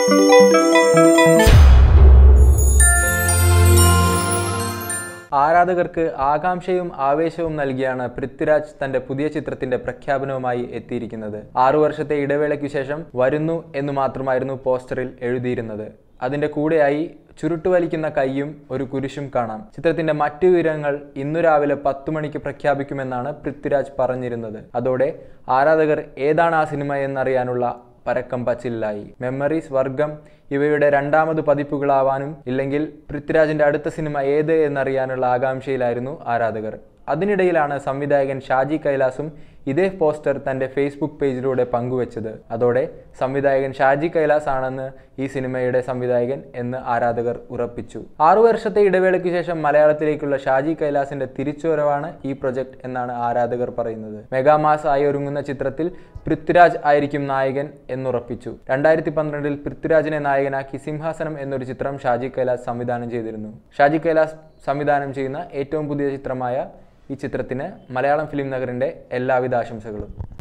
ആരാധകർക്ക് ആകാംക്ഷയും ആവേശവും നൽകിയാണ് പൃഥ്വിരാജ് തന്റെ പുതിയ ചിത്രത്തിന്റെ പ്രഖ്യാപനവുമായി എത്തിയിരിക്കുന്നത് ആറു വർഷത്തെ ഇടവേളയ്ക്കു ശേഷം വരുന്നു എന്ന് മാത്രമായിരുന്നു പോസ്റ്ററിൽ എഴുതിയിരുന്നത് അതിന്റെ കൂടെയായി ചുരുട്ടുവലിക്കുന്ന കൈയും ഒരു കുരിശും കാണാം ചിത്രത്തിന്റെ മറ്റു വിവരങ്ങൾ ഇന്നു രാവിലെ പത്തു മണിക്ക് പ്രഖ്യാപിക്കുമെന്നാണ് പൃഥ്വിരാജ് പറഞ്ഞിരുന്നത് അതോടെ ആരാധകർ ഏതാണ് ആ സിനിമ എന്നറിയാനുള്ള പരക്കം പച്ചിലായി മെമ്മറീസ് വർഗം ഇവയുടെ രണ്ടാമത് പതിപ്പുകളാവാനും ഇല്ലെങ്കിൽ പൃഥ്വിരാജിന്റെ അടുത്ത സിനിമ ഏത് എന്നറിയാനുള്ള ആകാംക്ഷയിലായിരുന്നു ആരാധകർ അതിനിടയിലാണ് സംവിധായകൻ ഷാജി കൈലാസും ഇതേ പോസ്റ്റർ തന്റെ ഫേസ്ബുക്ക് പേജിലൂടെ പങ്കുവച്ചത് അതോടെ സംവിധായകൻ ഷാജി കൈലാസ് ആണെന്ന് ഈ സിനിമയുടെ സംവിധായകൻ എന്ന് ആരാധകർ ഉറപ്പിച്ചു ആറു വർഷത്തെ ഇടവേളയ്ക്ക് ശേഷം മലയാളത്തിലേക്കുള്ള ഷാജി കൈലാസിന്റെ തിരിച്ചുവരവാണ് ഈ പ്രൊജക്ട് എന്നാണ് ആരാധകർ പറയുന്നത് മെഗാമാസ് ആയി ഒരുങ്ങുന്ന ചിത്രത്തിൽ പൃഥ്വിരാജ് ആയിരിക്കും നായകൻ എന്നുറപ്പിച്ചു രണ്ടായിരത്തി പന്ത്രണ്ടിൽ പൃഥ്വിരാജിനെ നായകനാക്കി സിംഹാസനം എന്നൊരു ചിത്രം ഷാജി കൈലാസ് സംവിധാനം ചെയ്തിരുന്നു ഷാജി കൈലാസ് സംവിധാനം ചെയ്യുന്ന ഏറ്റവും പുതിയ ചിത്രമായ ഈ ചിത്രത്തിന് മലയാളം ഫിലിം നഗറിന്റെ എല്ലാവിധ ആശംസകളും